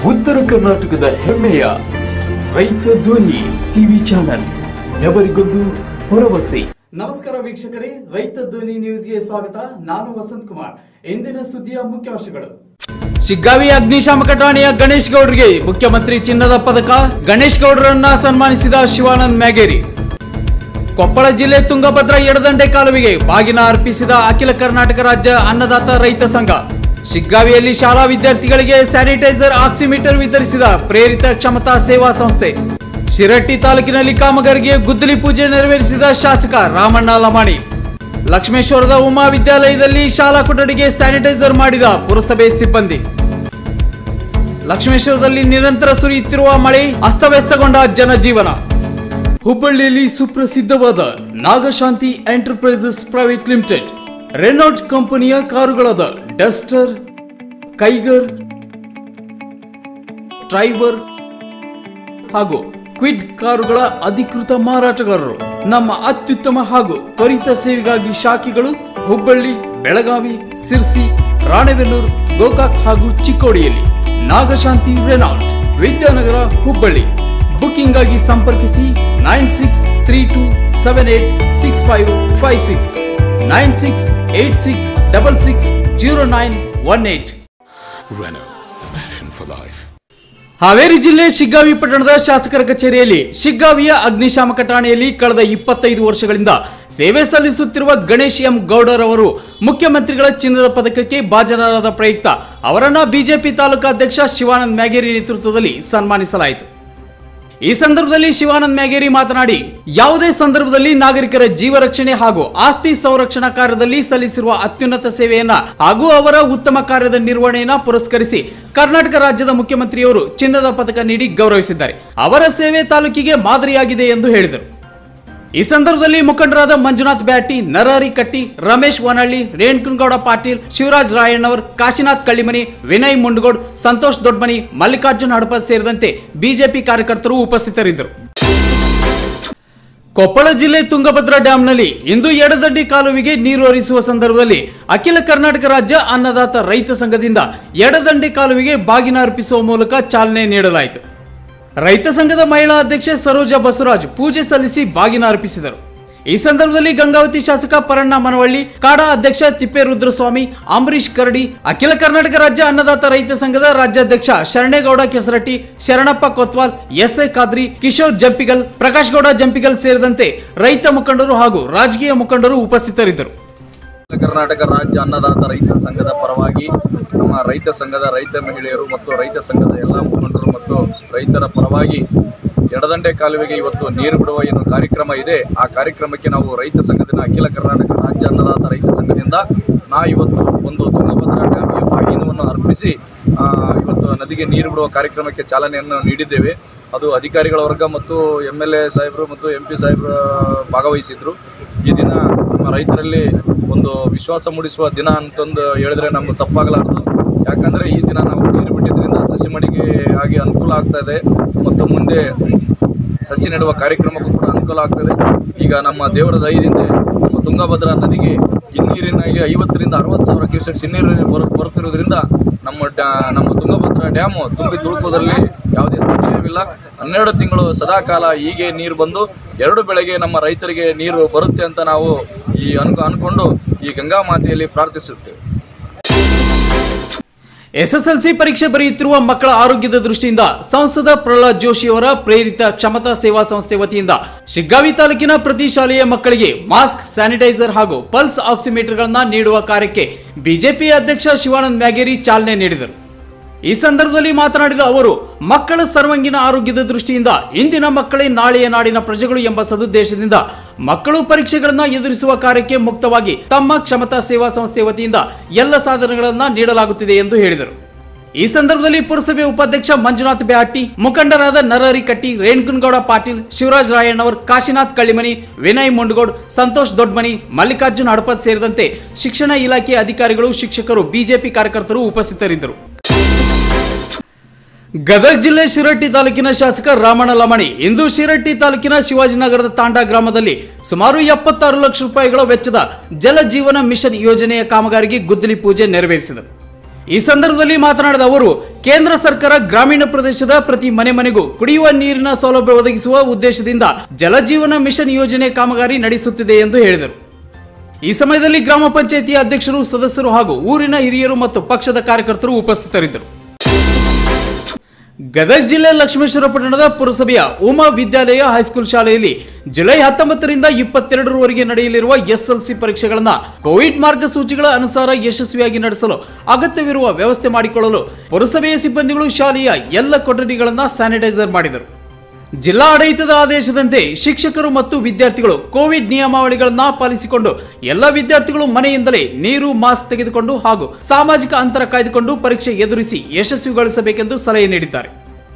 ಉತ್ತರ ಕರ್ನಾಟಕದ ಹೆಮ್ಮೆಯ ರೈತ ಧ್ವನಿ ಟಿವಿ ಚಾನಲ್ ಎವರಿಗೊಂದು ಭರವಸೆ ನಮಸ್ಕಾರ ವೀಕ್ಷಕರೇ ರೈತ ಧ್ವನಿ ನ್ಯೂಸ್ಗೆ ಸ್ವಾಗತ ನಾನು ವಸಂತ್ ಕುಮಾರ್ ಇಂದಿನ ಸುದ್ದಿಯ ಮುಖ್ಯಾಂಶಗಳು ಶಿಗ್ಗಾವಿ ಅಗ್ನಿಶಾಮಕ ಠಾಣೆಯ ಗಣೇಶ್ ಗೌಡ್ರಿಗೆ ಮುಖ್ಯಮಂತ್ರಿ ಚಿನ್ನದ ಪದಕ ಗಣೇಶ್ ಗೌಡರನ್ನ ಸನ್ಮಾನಿಸಿದ ಶಿವಾನಂದ್ ಮ್ಯಾಗೇರಿ ಕೊಪ್ಪಳ ಜಿಲ್ಲೆ ತುಂಗಭದ್ರಾ ಎಡದಂಡೆ ಕಾಲುವೆಗೆ ಬಾಗಿನ ಅರ್ಪಿಸಿದ ಅಖಿಲ ಕರ್ನಾಟಕ ರಾಜ್ಯ ಅನ್ನದಾತ ರೈತ ಸಂಘ ಶಿಗ್ಗಾವಿಯಲ್ಲಿ ಶಾಲಾ ವಿದ್ಯಾರ್ಥಿಗಳಿಗೆ ಸ್ಯಾನಿಟೈಸರ್ ಆಕ್ಸಿಮೀಟರ್ ವಿತರಿಸಿದ ಪ್ರೇರಿತ ಕ್ಷಮತಾ ಸೇವಾ ಸಂಸ್ಥೆ ಶಿರಟ್ಟಿ ತಾಲೂಕಿನಲ್ಲಿ ಕಾಮಗಾರಿಗೆ ಗುದ್ದಲಿ ಪೂಜೆ ನೆರವೇರಿಸಿದ ಶಾಸಕ ರಾಮಣ್ಣ ಲಮಾಣಿ ಲಕ್ಷ್ಮೇಶ್ವರದ ಉಮಾ ವಿದ್ಯಾಲಯದಲ್ಲಿ ಶಾಲಾ ಕೊಠಡಿಗೆ ಸ್ಯಾನಿಟೈಸರ್ ಮಾಡಿದ ಪುರಸಭೆ ಸಿಬ್ಬಂದಿ ಲಕ್ಷ್ಮೇಶ್ವರದಲ್ಲಿ ನಿರಂತರ ಸುರಿಯುತ್ತಿರುವ ಮಳೆ ಅಸ್ತವ್ಯಸ್ತಗೊಂಡ ಜನಜೀವನ ಹುಬ್ಬಳ್ಳಿಯಲ್ಲಿ ಸುಪ್ರಸಿದ್ಧವಾದ Nagashanti enterprises private limited Renault ಕಂಪನಿಯ ಕಾರುಗಳಾದ ಡಸ್ಟರ್ ಕೈಗರ್ ಟ್ರೈವರ್ ಹಾಗೂ ಕ್ವಿಡ್ ಕಾರುಗಳ ಅಧಿಕೃತ ಮಾರಾಟಗಾರರು ನಮ್ಮ ಅತ್ಯುತ್ತಮ ಹಾಗೂ ತ್ವರಿತ ಸೇವೆಗಾಗಿ ಶಾಖೆಗಳು ಹುಬ್ಬಳ್ಳಿ ಬೆಳಗಾವಿ ಸಿರ್ಸಿ ರಾಣೆಬೆನ್ನೂರು ಗೋಕಾಕ್ ಹಾಗೂ ಚಿಕ್ಕೋಡಿಯಲ್ಲಿ ನಾಗಶಾಂತಿ ರೆನಾಲ್ಟ್ ವಿದ್ಯಾನಗರ ಹುಬ್ಬಳ್ಳಿ ಬುಕಿಂಗ್ ಆಗಿ ಸಂಪರ್ಕಿಸಿ nine six three two seven eight six five five six nine six eight six double six zero nine one eight Renault, passion for life. Haveri ಜಿಲ್ಲೆ ಶಿಗ್ಗಾವಿ ಪಟ್ಟಣದ ಶಾಸಕರ ಕಚೇರಿಯಲ್ಲಿ ಶಿಗ್ಗಾವಿಯ ಅಗ್ನಿಶಾಮಕ ಠಾಣೆಯಲ್ಲಿ ಕಳೆದ ಇಪ್ಪತ್ತೈದು ವರ್ಷಗಳಿಂದ ಸೇವೆ ಸಲ್ಲಿಸುತ್ತಿರುವ ಗಣೇಶ್ ಎಂ ಗೌಡರ್ ಅವರು ಮುಖ್ಯಮಂತ್ರಿಗಳ ಚಿನ್ನದ ಪದಕಕ್ಕೆ ಭಾಜನರಾದ ಪ್ರಯುಕ್ತ ಅವರನ್ನ ಬಿಜೆಪಿ ತಾಲೂಕಾ ಅಧ್ಯಕ್ಷ ಶಿವಾನಂದ್ ಮ್ಯಾಗೇರಿ ನೇತೃತ್ವದಲ್ಲಿ ಸನ್ಮಾನಿಸಲಾಯಿತು ಈ ಸಂದರ್ಭದಲ್ಲಿ ಶಿವಾನಂದ್ ಮ್ಯಾಗೇರಿ ಮಾತನಾಡಿ ಯಾವುದೇ ಸಂದರ್ಭದಲ್ಲಿ ನಾಗರಿಕರ ಜೀವ ರಕ್ಷಣೆ ಹಾಗೂ ಆಸ್ತಿ ಸಂರಕ್ಷಣಾ ಕಾರ್ಯದಲ್ಲಿ ಸಲ್ಲಿಸಿರುವ ಅತ್ಯುನ್ನತ ಸೇವೆಯನ್ನ ಹಾಗೂ ಅವರ ಉತ್ತಮ ಕಾರ್ಯದ ನಿರ್ವಹಣೆಯನ್ನ ಪುರಸ್ಕರಿಸಿ ಕರ್ನಾಟಕ ರಾಜ್ಯದ ಮುಖ್ಯಮಂತ್ರಿಯವರು ಚಿನ್ನದ ಪದಕ ನೀಡಿ ಗೌರವಿಸಿದ್ದಾರೆ ಅವರ ಸೇವೆ ತಾಲೂಕಿಗೆ ಮಾದರಿಯಾಗಿದೆ ಎಂದು ಹೇಳಿದರು ಈ ಸಂದರ್ಭದಲ್ಲಿ ಮುಖಂಡರಾದ ಮಂಜುನಾಥ್ ಬ್ಯಾಟಿ ನರಹರಿ ಕಟ್ಟಿ ರಮೇಶ್ ವನಹಳ್ಳಿ ರೇಣುಕನಗೌಡ ಪಾಟೀಲ್ ಶಿವರಾಜ್ ರಾಯಣ್ಣವರ್ ಕಾಶಿನಾಥ್ ಕಳ್ಳಿಮನಿ ವಿನಯ್ ಮುಂಡಗೋಡ್ ಸಂತೋಷ್ ದೊಡ್ಮನಿ ಮಲ್ಲಿಕಾರ್ಜುನ್ ಹಡಪ ಸೇರಿದಂತೆ ಬಿಜೆಪಿ ಕಾರ್ಯಕರ್ತರು ಉಪಸ್ಥಿತರಿದ್ದರು ಕೊಪ್ಪಳ ಜಿಲ್ಲೆ ತುಂಗಭದ್ರಾ ಡ್ಯಾಂನಲ್ಲಿ ಇಂದು ಎಡದಂಡಿ ಕಾಲುವೆಗೆ ನೀರು ಹರಿಸುವ ಸಂದರ್ಭದಲ್ಲಿ ಅಖಿಲ ಕರ್ನಾಟಕ ರಾಜ್ಯ ಅನ್ನದಾತ ರೈತ ಸಂಘದಿಂದ ಎಡದಂಡೆ ಕಾಲುವೆಗೆ ಬಾಗಿನ ಅರ್ಪಿಸುವ ಮೂಲಕ ಚಾಲನೆ ನೀಡಲಾಯಿತು ರೈತ ಸಂಘದ ಮಹಿಳಾ ಅಧ್ಯಕ್ಷೆ ಸರೋಜಾ ಬಸವರಾಜ್ ಪೂಜೆ ಸಲ್ಲಿಸಿ ಬಾಗಿನ ಅರ್ಪಿಸಿದರು ಈ ಸಂದರ್ಭದಲ್ಲಿ ಗಂಗಾವತಿ ಶಾಸಕ ಪರಣ್ಣ ಮನವಳ್ಳಿ ಕಾಡಾ ಅಧ್ಯಕ್ಷ ತಿಪ್ಪೇರುದ್ರಸ್ವಾಮಿ ಅಂಬರೀಶ್ ಕರಡಿ ಅಖಿಲ ಕರ್ನಾಟಕ ರಾಜ್ಯ ಅನ್ನದಾತ ರೈತ ಸಂಘದ ರಾಜ್ಯಾಧ್ಯಕ್ಷ ಶರಣೇಗೌಡ ಕೆಸರಟ್ಟಿ ಶರಣಪ್ಪ ಕೊತ್ವಾಲ್ ಎಸ್ ಎ ಖಾದ್ರಿ ಕಿಶೋರ್ ಜಂಪಿಗಲ್ ಪ್ರಕಾಶ್ ಗೌಡ ಜಂಪಿಗಲ್ ಸೇರಿದಂತೆ ರೈತ ಮುಖಂಡರು ಹಾಗೂ ರಾಜಕೀಯ ಮುಖಂಡರು ಉಪಸ್ಥಿತರಿದ್ದರು ಉತ್ತರ ಕರ್ನಾಟಕ ರಾಜ್ಯ ಅನ್ನದಾತ ರೈತ ಸಂಘದ ಪರವಾಗಿ ನಮ್ಮ ರೈತ ಸಂಘದ ರೈತ ಮಹಿಳೆಯರು ಮತ್ತು ರೈತ ಸಂಘದ ಎಲ್ಲ ಮುಖಂಡರು ಮತ್ತು ರೈತರ ಪರವಾಗಿ ಎಡದಂಡೆ ಕಾಲುವೆಗೆ ಇವತ್ತು ನೀರು ಬಿಡುವ ಏನು ಕಾರ್ಯಕ್ರಮ ಇದೆ ಆ ಕಾರ್ಯಕ್ರಮಕ್ಕೆ ನಾವು ರೈತ ಸಂಘದಿಂದ ಅಖಿಲ ಕರ್ನಾಟಕ ರಾಜ್ಯ ಅನ್ನದಾತ ರೈತ ಸಂಘದಿಂದ ನಾ ಇವತ್ತು ಒಂದು ತುಂಗಭದ್ರಾ ಡ್ಯಾಮ್ಗೆ ಬಾಗಿನವನ್ನು ಅರ್ಪಿಸಿ ಆ, ಇವತ್ತು ನದಿಗೆ ನೀರು ಬಿಡುವ ಕಾರ್ಯಕ್ರಮಕ್ಕೆ ಚಾಲನೆಯನ್ನು ನೀಡಿದ್ದೇವೆ ಅದು ಅಧಿಕಾರಿಗಳ ವರ್ಗ ಮತ್ತು ಎಮ್ ಎಲ್ ಎ ಸಾಹೇಬರು ಮತ್ತು ಎಂ ಪಿ ಸಾಹೇಬರು ಭಾಗವಹಿಸಿದ್ರು ಈ ದಿನ ನಮ್ಮ ರೈತರಲ್ಲಿ ಒಂದು ವಿಶ್ವಾಸ ಮೂಡಿಸುವ ದಿನ ಅಂತಂದು ಹೇಳಿದ್ರೆ ನಮ್ಗೆ ತಪ್ಪಾಗಲಾರದು ಯಾಕಂದರೆ ಈ ದಿನ ನಾವು ನೀರು ಬಿಟ್ಟಿದ್ದರಿಂದ ಸಸಿ ಮಡಿಗೆ ಆಗಿ ಅನುಕೂಲ ಆಗ್ತಾ ಇದೆ ಮತ್ತು ಮುಂದೆ ಸಸಿ ನೆಡುವ ಕಾರ್ಯಕ್ರಮಕ್ಕೂ ಕೂಡ ಅನುಕೂಲ ಆಗ್ತದೆ ಈಗ ನಮ್ಮ ದೇವರ ದಯದಿಂದ ನಮ್ಮ ತುಂಗಭದ್ರಾ ನದಿಗೆ ಹಿನ್ನೀರಿನಾಗಿ ಐವತ್ತರಿಂದ ಅರವತ್ತು ಸಾವಿರ ಕ್ಯೂಸೆಕ್ಸ್ ಹಿನ್ನೀರು ಬರು ಬರುತ್ತಿರುವುದರಿಂದ ನಮ್ಮ ಡ್ಯಾ ನಮ್ಮ ತುಂಗಭದ್ರಾ ಡ್ಯಾಮು ತುಂಬಿ ತುಳುಕುವುದರಲ್ಲಿ ಯಾವುದೇ ಸಂಶಯವಿಲ್ಲ ಹನ್ನೆರಡು ತಿಂಗಳು ಸದಾಕಾಲ ಹೀಗೆ ನೀರು ಬಂದು ಎರಡು ಬೆಳೆಗೆ ನಮ್ಮ ರೈತರಿಗೆ ನೀರು ಬರುತ್ತೆ ಅಂತ ನಾವು ಈ ಅನ್ಕೊ ಅನ್ಕೊಂಡು ಈ ಗಂಗಾ ಮಾತೆಯಲ್ಲಿ ಪ್ರಾರ್ಥಿಸುತ್ತೇವೆ ಎಸ್ಎಸ್ಎಲ್ಸಿ ಪರೀಕ್ಷೆ ಬರೆಯುತ್ತಿರುವ ಮಕ್ಕಳ ಆರೋಗ್ಯದ ದೃಷ್ಟಿಯಿಂದ ಸಂಸದ ಪ್ರಹ್ಲಾದ್ ಜೋಶಿ ಅವರ ಪ್ರೇರಿತ ಕ್ಷಮತಾ ಸೇವಾ ಸಂಸ್ಥೆ ವತಿಯಿಂದ ಶಿಗ್ಗಾವಿ ತಾಲೂಕಿನ ಪ್ರತಿ ಶಾಲೆಯ ಮಕ್ಕಳಿಗೆ ಮಾಸ್ಕ್ ಸ್ಯಾನಿಟೈಸರ್ ಹಾಗೂ ಪಲ್ಸ್ ಆಕ್ಸಿಮೀಟರ್ಗಳನ್ನ ನೀಡುವ ಕಾರ್ಯಕ್ಕೆ ಬಿಜೆಪಿ ಅಧ್ಯಕ್ಷ ಶಿವಾನಂದ್ ಮ್ಯಾಗೇರಿ ಚಾಲನೆ ನೀಡಿದರು ಈ ಸಂದರ್ಭದಲ್ಲಿ ಮಾತನಾಡಿದ ಅವರು ಮಕ್ಕಳ ಸರ್ವಾಂಗೀಣ ಆರೋಗ್ಯದ ದೃಷ್ಟಿಯಿಂದ ಇಂದಿನ ಮಕ್ಕಳೇ ನಾಳೆಯ ನಾಡಿನ ಪ್ರಜೆಗಳು ಎಂಬ ಸದುದ್ದೇಶದಿಂದ ಮಕ್ಕಳು ಪರೀಕ್ಷೆಗಳನ್ನ ಎದುರಿಸುವ ಕಾರ್ಯಕ್ಕೆ ಮುಕ್ತವಾಗಿ ತಮ್ಮ ಕ್ಷಮತಾ ಸೇವಾ ಸಂಸ್ಥೆ ವತಿಯಿಂದ ಎಲ್ಲ ಸಾಧನಗಳನ್ನ ನೀಡಲಾಗುತ್ತಿದೆ ಎಂದು ಹೇಳಿದರು ಈ ಸಂದರ್ಭದಲ್ಲಿ ಪುರಸಭೆ ಉಪಾಧ್ಯಕ್ಷ ಮಂಜುನಾಥ್ ಬ್ಯಾಟಿ ಮುಖಂಡರಾದ ನರಹರಿ ಕಟ್ಟಿ ರೇಣುಕನಗೌಡ ಪಾಟೀಲ್ ಶಿವರಾಜ್ ರಾಯಣ್ಣವರ್ ಕಾಶಿನಾಥ್ ಕಳ್ಳಿಮನಿ ವಿನಯ್ ಮುಂಡಗೋಡ್ ಸಂತೋಷ್ ದೊಡ್ಮನಿ ಮಲ್ಲಿಕಾರ್ಜುನ್ ಹಡಪತ್ ಸೇರಿದಂತೆ ಶಿಕ್ಷಣ ಇಲಾಖೆ ಅಧಿಕಾರಿಗಳು ಶಿಕ್ಷಕರು ಬಿಜೆಪಿ ಕಾರ್ಯಕರ್ತರು ಉಪಸ್ಥಿತರಿದ್ದರು ಗದಗ ಜಿಲ್ಲೆ ಶಿರಟ್ಟಿ ತಾಲೂಕಿನ ಶಾಸಕ ರಾಮಣ್ಣ ಲಮಣಿ ಇಂದು ಶಿರಟ್ಟಿ ತಾಲೂಕಿನ ಶಿವಾಜಿನಗರದ ತಾಂಡಾ ಗ್ರಾಮದಲ್ಲಿ ಸುಮಾರು ಎಪ್ಪತ್ತಾರು ಲಕ್ಷ ರೂಪಾಯಿಗಳ ವೆಚ್ಚದ ಜಲ ಜೀವನ ಮಿಷನ್ ಯೋಜನೆಯ ಕಾಮಗಾರಿಗೆ ಗುದ್ದಲಿ ಪೂಜೆ ನೆರವೇರಿಸಿದರು ಈ ಸಂದರ್ಭದಲ್ಲಿ ಮಾತನಾಡಿದ ಅವರು ಕೇಂದ್ರ ಸರ್ಕಾರ ಗ್ರಾಮೀಣ ಪ್ರದೇಶದ ಪ್ರತಿ ಮನೆ ಮನೆಗೂ ಕುಡಿಯುವ ನೀರಿನ ಸೌಲಭ್ಯ ಒದಗಿಸುವ ಉದ್ದೇಶದಿಂದ ಜಲಜೀವನ ಮಿಷನ್ ಯೋಜನೆ ಕಾಮಗಾರಿ ನಡೆಸುತ್ತಿದೆ ಎಂದು ಹೇಳಿದರು ಈ ಸಮಯದಲ್ಲಿ ಗ್ರಾಮ ಪಂಚಾಯಿತಿಯ ಅಧ್ಯಕ್ಷರು ಸದಸ್ಯರು ಹಾಗೂ ಊರಿನ ಹಿರಿಯರು ಮತ್ತು ಪಕ್ಷದ ಕಾರ್ಯಕರ್ತರು ಉಪಸ್ಥಿತರಿದ್ದರು ಗದಗ ಜಿಲ್ಲೆ ಲಕ್ಷ್ಮೇಶ್ವರ ಪಟ್ಟಣದ ಪುರಸಭೆಯ ಉಮಾ ವಿದ್ಯಾಲಯ ಹೈಸ್ಕೂಲ್ ಶಾಲೆಯಲ್ಲಿ ಜುಲೈ ಹತ್ತೊಂಬತ್ತರಿಂದ ಇಪ್ಪತ್ತೆರಡರವರೆಗೆ ನಡೆಯಲಿರುವ ಎಸ್ಎಲ್ಸಿ ಪರೀಕ್ಷೆಗಳನ್ನು ಕೋವಿಡ್ ಮಾರ್ಗಸೂಚಿಗಳ ಅನುಸಾರ ಯಶಸ್ವಿಯಾಗಿ ನಡೆಸಲು ಅಗತ್ಯವಿರುವ ವ್ಯವಸ್ಥೆ ಮಾಡಿಕೊಳ್ಳಲು ಪುರಸಭೆಯ ಸಿಬ್ಬಂದಿಗಳು ಶಾಲೆಯ ಎಲ್ಲ ಕೊಠಡಿಗಳನ್ನು ಸ್ಯಾನಿಟೈಸರ್ ಮಾಡಿದರು ಜಿಲ್ಲಾ ಆಡಳಿತದ ಆದೇಶದಂತೆ ಶಿಕ್ಷಕರು ಮತ್ತು ವಿದ್ಯಾರ್ಥಿಗಳು ಕೋವಿಡ್ ನಿಯಮಾವಳಿಗಳನ್ನ ಪಾಲಿಸಿಕೊಂಡು ಎಲ್ಲ ವಿದ್ಯಾರ್ಥಿಗಳು ಮನೆಯಿಂದಲೇ ನೀರು ಮಾಸ್ಕ್ ತೆಗೆದುಕೊಂಡು ಹಾಗೂ ಸಾಮಾಜಿಕ ಅಂತರ ಕಾಯ್ದುಕೊಂಡು ಪರೀಕ್ಷೆ ಎದುರಿಸಿ ಯಶಸ್ವಿಗೊಳಿಸಬೇಕೆಂದು ಸಲಹೆ ನೀಡಿದ್ದಾರೆ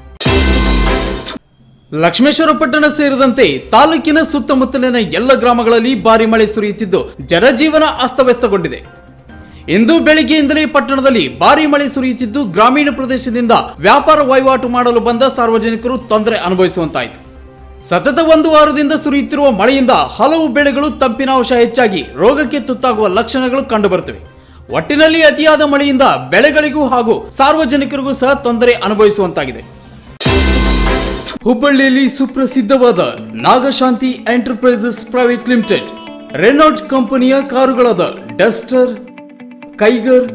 ಲಕ್ಷ್ಮೇಶ್ವರ ಪಟ್ಟಣ ಸೇರಿದಂತೆ ತಾಲೂಕಿನ ಸುತ್ತಮುತ್ತಲಿನ ಎಲ್ಲ ಗ್ರಾಮಗಳಲ್ಲಿ ಭಾರಿ ಮಳೆ ಸುರಿಯುತ್ತಿದ್ದು ಜನಜೀವನ ಅಸ್ತವ್ಯಸ್ತಗೊಂಡಿದೆ ಇಂದು ಬೆಳಿಗ್ಗೆಯಿಂದಲೇ ಪಟ್ಟಣದಲ್ಲಿ ಭಾರಿ ಮಳೆ ಸುರಿಯುತ್ತಿದ್ದು ಗ್ರಾಮೀಣ ಪ್ರದೇಶದಿಂದ ವ್ಯಾಪಾರ ವಹಿವಾಟು ಮಾಡಲು ಬಂದ ಸಾರ್ವಜನಿಕರು ತೊಂದರೆ ಅನುಭವಿಸುವಂತಾಯಿತು ಸತತ ಒಂದು ವಾರದಿಂದ ಸುರಿಯುತ್ತಿರುವ ಮಳೆಯಿಂದ ಹಲವು ಬೆಳೆಗಳು ತಂಪಿನಾಂಶ ಹೆಚ್ಚಾಗಿ ರೋಗಕ್ಕೆ ತುತ್ತಾಗುವ ಲಕ್ಷಣಗಳು ಕಂಡುಬರುತ್ತವೆ ಒಟ್ಟಿನಲ್ಲಿ ಅತಿಯಾದ ಮಳೆಯಿಂದ ಬೆಳೆಗಳಿಗೂ ಹಾಗೂ ಸಾರ್ವಜನಿಕರಿಗೂ ಸಹ ತೊಂದರೆ ಅನುಭವಿಸುವಂತಾಗಿದೆ ಹುಬ್ಬಳ್ಳಿಯಲ್ಲಿ ಸುಪ್ರಸಿದ್ಧವಾದ Nagashanti enterprises private limited Renault ಕಂಪನಿಯ ಕಾರುಗಳಾದ ಡಸ್ಟರ್ ಕೈಗರ್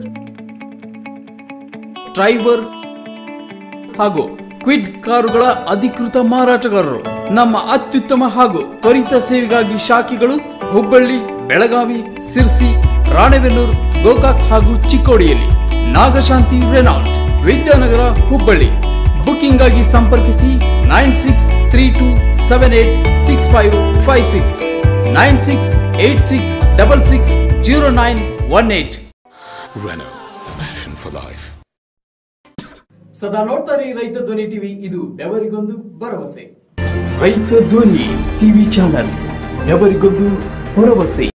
ಟ್ರೈವರ್ ಹಾಗೂ ಕ್ವಿಡ್ ಕಾರುಗಳ ಅಧಿಕೃತ ಮಾರಾಟಗಾರರು ನಮ್ಮ ಅತ್ಯುತ್ತಮ ಹಾಗೂ ತ್ವರಿತ ಸೇವೆಗಾಗಿ ಶಾಖೆಗಳು ಹುಬ್ಬಳ್ಳಿ ಬೆಳಗಾವಿ ಸಿರ್ಸಿ ರಾಣೆಬೆನ್ನೂರು ಗೋಕಾಕ್ ಹಾಗೂ ಚಿಕ್ಕೋಡಿಯಲ್ಲಿ ನಾಗಶಾಂತಿ ರೆನಾಲ್ಟ್ ವಿದ್ಯಾನಗರ ಹುಬ್ಬಳ್ಳಿ ಬುಕಿಂಗ್ ಆಗಿ ಸಂಪರ್ಕಿಸಿ nine six three two seven eight six five five six nine six eight six double six zero nine one eight Renault. Passion for life. ಸದಾ ನೋಡ್ತಾರೆ ರೈತ ಧ್ವನಿ ಟಿವಿ ಇದು ಬೆವರಿಗೊಂದು ಭರವಸೆ ರೈತ ಧ್ವನಿ ಟಿವಿ ಚಾನಲ್ ఎవరిಗೊಂದು ಭರವಸೆ